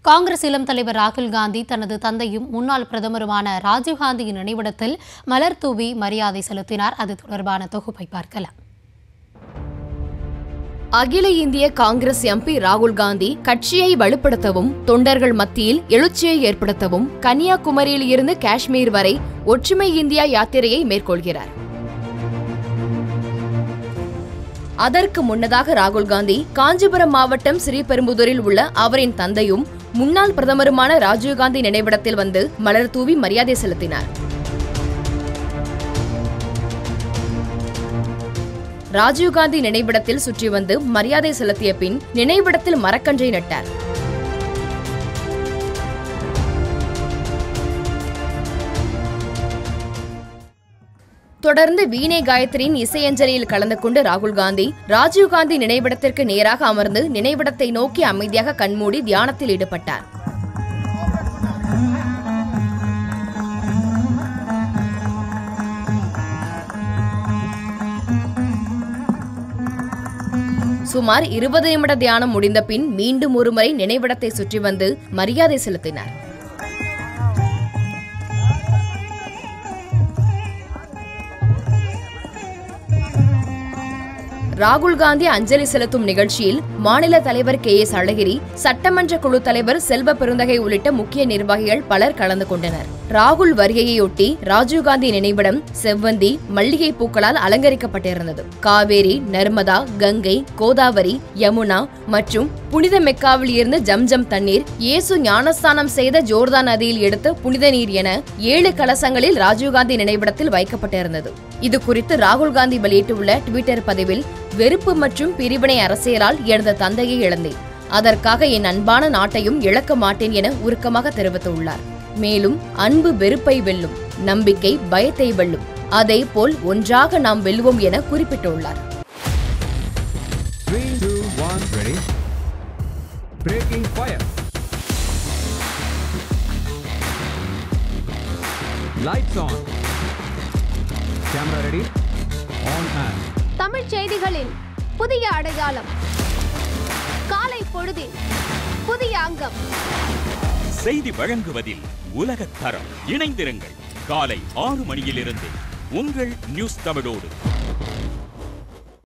காங்கிரஸ் இளம் தலைவர் ராகுல் காந்தி தனது தந்தையும் முன்னாள் பிரதமருமான ராஜீவ்காந்தியின் நினைவிடத்தில் மலர் தூவி மரியாதை செலுத்தினார் அது தொடர்பான தொகுப்பை பார்க்கலாம் அகில இந்திய காங்கிரஸ் எம்பி ராகுல் காந்தி கட்சியை வலுப்படுத்தவும் தொண்டர்கள் மத்தியில் எழுச்சியை ஏற்படுத்தவும் கன்னியாகுமரியில் இருந்து காஷ்மீர் வரை ஒற்றுமை இந்தியா யாத்திரையை மேற்கொள்கிறார் அதற்கு முன்னதாக ராகுல் காந்தி காஞ்சிபுரம் மாவட்டம் ஸ்ரீபெரும்புதூரில் உள்ள அவரின் தந்தையும் முன்னாள் பிரதமருமான ராஜீவ்காந்தி நினைவிடத்தில் வந்து மலர் தூவி மரியாதை செலுத்தினார் ராஜீவ்காந்தி நினைவிடத்தில் சுற்றி வந்து மரியாதை செலுத்திய பின் நினைவிடத்தில் மரக்கன்றை நட்டார் தொடர்ந்து வீணை காயத்ரியின் இசையஞ்சலியில் கலந்து கொண்டு ராகுல் காந்தி ராஜீவ்காந்தி நினைவிடத்திற்கு நேராக அமர்ந்து நினைவிடத்தை நோக்கி அமைதியாக கண்மூடி தியானத்தில் ஈடுபட்டார் சுமார் இருபது நிமிட தியானம் முடிந்த பின் மீண்டும் ஒருமுறை நினைவிடத்தை சுற்றி வந்து மரியாதை செலுத்தினார் ராகுல் காந்தி அஞ்சலி செலுத்தும் நிகழ்ச்சியில் மாநில தலைவர் கே எஸ் அழகிரி சட்டமன்ற குழு தலைவர் செல்வ பெருந்தகை உள்ளிட்ட முக்கிய நிர்வாகிகள் பலர் கலந்து கொண்டனர் ராகுல் வருகையையொட்டி ராஜீவ்காந்தி நினைவிடம் செவ்வந்தி மல்லிகை பூக்களால் அலங்கரிக்கப்பட்டிருந்தது காவேரி நர்மதா கங்கை கோதாவரி யமுனா மற்றும் புனித மெக்காவில் இருந்து ஜம்ஜம் தண்ணீர் இயேசு ஞானஸ்தானம் செய்த ஜோர்தான் நதியில் எடுத்த புனித நீர் என ஏழு கலசங்களில் ராஜீவ்காந்தி நினைவிடத்தில் வைக்கப்பட்டிருந்தது இது குறித்து ராகுல் காந்தி வெளியிட்டுள்ள ட்விட்டர் பதிவில் வெறுப்பு மற்றும் பிரிவினை அரசியலால் எனது தந்தையை இழந்தேன் அதற்காக என் அன்பான நாட்டையும் இழக்க மாட்டேன் என உருக்கமாக தெரிவித்துள்ளார் மேலும் அன்பு வெறுப்பை வெல்லும் நம்பிக்கை பயத்தை வெல்லும் அதே போல் ஒன்றாக நாம் வெல்லுவோம் என குறிப்பிட்டுள்ளார் Three, two, one, ready. Breaking fire. Lights on. Camera ready. On and. தமிழ்ச் செய்திகளின் புதிய அடையாளம் காலை பொழுதின் புதிய அங்கம் செய்தி வழங்குவதில் உலகத் தரம் இணைந்திருங்கள் காலை ஆறு மணியிலிருந்து உங்கள் நியூஸ் தமிழோடு